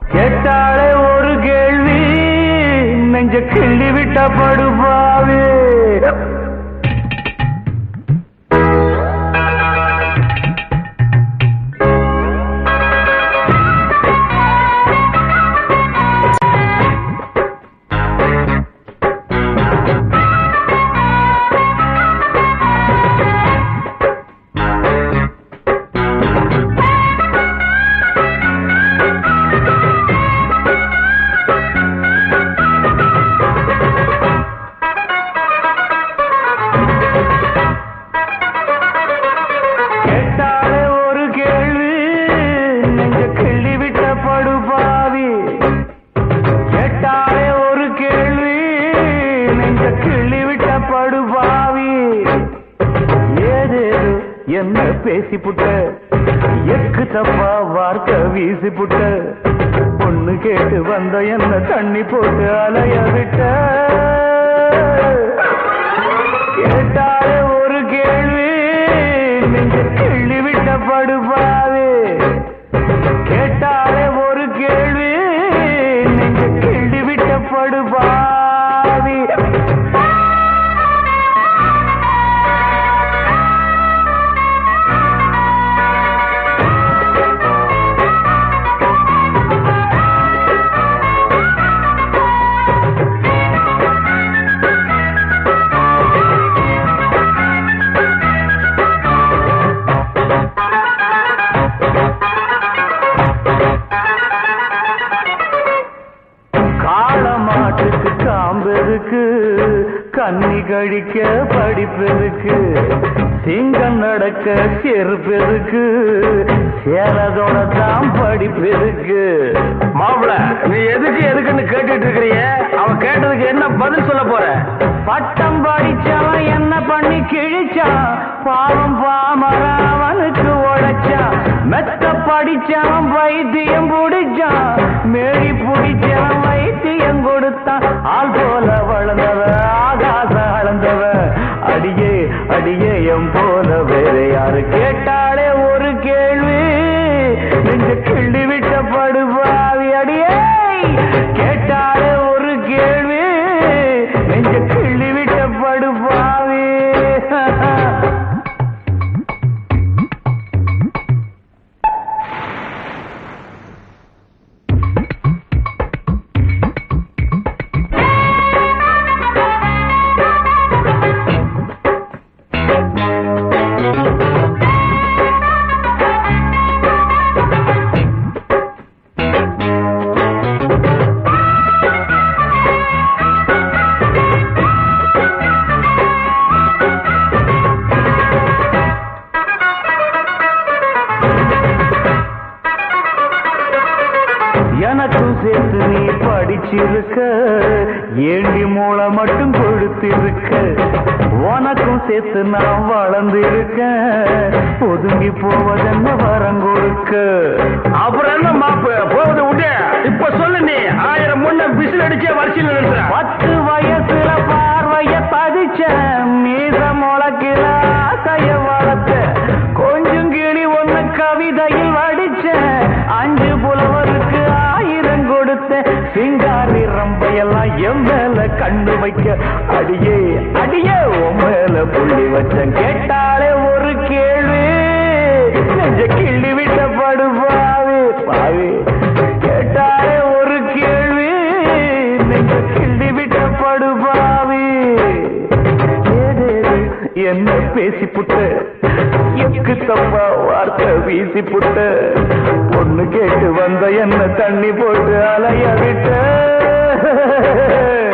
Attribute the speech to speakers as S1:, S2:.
S1: கேட்டாலே ஒரு கேள்வி நெஞ்ச கிள்ளி விட்ட படுபாவே கேட்டாலே ஒரு கேள்வி நெஞ்ச கிள்ளி விட்ட படுபாவி கேட்டாலே ஒரு கேள்வி நெஞ்ச கிள்ளி விட்ட படுபாவி ஏதேது என்ன பேசிப்புட்ட எக்கு தப்பா வார்த்தை வீசிப்புட்ட பொண்ணு கேட்டு வந்த என்ன தண்ணி போட்டு அலைய விட்ட கேட்டாலே ஒரு கேள்வி நெஞ்ச கிள்ளி விட்ட படுபாவே கேட்டாலே ஒரு கேள்வி நெஞ்ச கிள்ளி விட்ட படுபாவி காளமாட்டுக்கு காம்பெருக்கு கன்னி கழிக்க படிப்பெருக்கு சிங்கம் நடக்க செருப்பெருக்கு சேலதோட தான் படிப்பெருக்கு
S2: மாப்பிள நீ எதுக்கு எதுக்குன்னு கேட்டுட்டு இருக்கிறீங்க அவன் கேட்டதுக்கு என்ன பதில் சொல்ல போற
S1: பட்டம் படிச்சவன் என்ன பண்ணி கிழிச்சான் பாவம் பாமரா அவனுக்கு உழைச்சான் மெத்த படிச்சவன் வைத்தியம் பிடிச்சான் மேடி பிடிச்சவன் வைத்தியம் கொடுத்தான் ஆள் போல வளர்ந்தவ ஆகாச அளந்தவ அடியே அடியே எம் போல வேற யாரு கேட்டாலே ஒரு கேள்வி நெஞ்ச கிள்ளி விட்ட படுபாவி அடியே கேட்டாலே ஒரு கேள்வி நெஞ்ச கிள்ளி விட்ட படுபாவி எனக்கும் சேர்த்து நீ படிச்சிருக்க ஏண்டி மூளை மட்டும் கொடுத்திருக்க உனக்கும் சேர்த்து நான் வளர்ந்திருக்கேன் ஒதுங்கி போவதென்ன வரம் கொடுக்க
S2: அப்புறம் என்ன மாப்பு போகுது விட்டு இப்ப சொல்லு நீ ஆயிரம் முன்ன பிசில் அடிச்சே வரிசையில் நிறுத்துற
S1: பத்து வயசுல பார்வைய பதிச்ச மீச முளக்கில ஆசைய வளர்த்த கொஞ்சம் கிளி ஒண்ணு கவிதையில் வடிச்ச அஞ்சு புலவருக்கு ஆயிரம் கொடுத்த சிங்காரி ரம்பையெல்லாம் என் மேல கண்டு வைக்க அடியே அடியே உன் மேல புள்ளி வச்சேன் கேட்டாலே ஒரு கேள்வி நெஞ்ச கிள்ளி விட்ட படுபாவி பாவி கேட்டாலே ஒரு கேள்வி நெஞ்ச கிள்ளி விட்ட படுபாவி ஏதேது என்ன பேசி புட்ட எக்கு தப்பா வார்த்தை வீசி புட்ட பொண்ணு கேட்டு வந்த என்ன தண்ணி போட்டு அலைய விட்ட